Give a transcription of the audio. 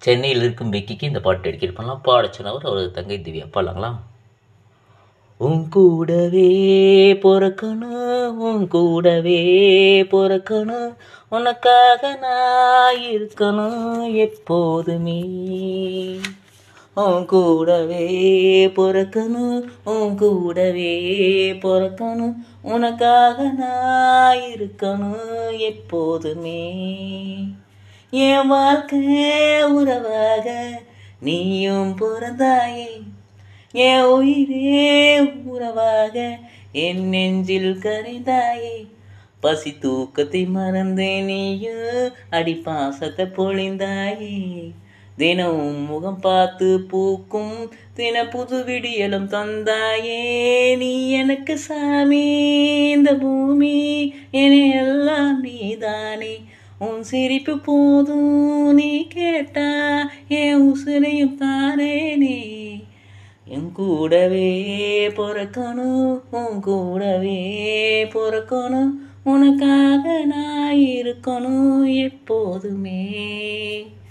சென்னையில் இருக்கும் பெக்கிக்கு இந்த பாட்டு டெடிகேட் பண்ணலாம் பாட சொன்னவர் அவர் தங்கை திவ்யா பாடலாங்களா உன் கூடவே பொறக்கணும் உன் கூடவே பொறக்கணும் உனக்காக நான் இருக்கணும் எப்போதுமே உன் கூடவே பொறக்கணும் உன் கூடவே பொறக்கணும் உனக்காக நான் இருக்கணும் எப்போதுமே என் வாழ்க்கை உறவாக நீயும் பிறந்தாயே என் உயிரே உறவாக என் நெஞ்சில் கரைந்தாயே பசி தூக்கத்தை மறந்து நீயும் அடி பாசத்தை பொழிந்தாயே தினமும் முகம் பார்த்து பூக்கும் தின புது விடியலும் தந்தாயே நீ எனக்கு சாமி இந்த பூமி என எல்லாம் நீதானே உன் சிரிப்பு போதும் நீ கேட்டா என் உசிரையும் தானேனே என் கூடவே பொறக்கணும் உன் கூடவே பொறக்கணும் உனக்காக நான் இருக்கணும் எப்போதுமே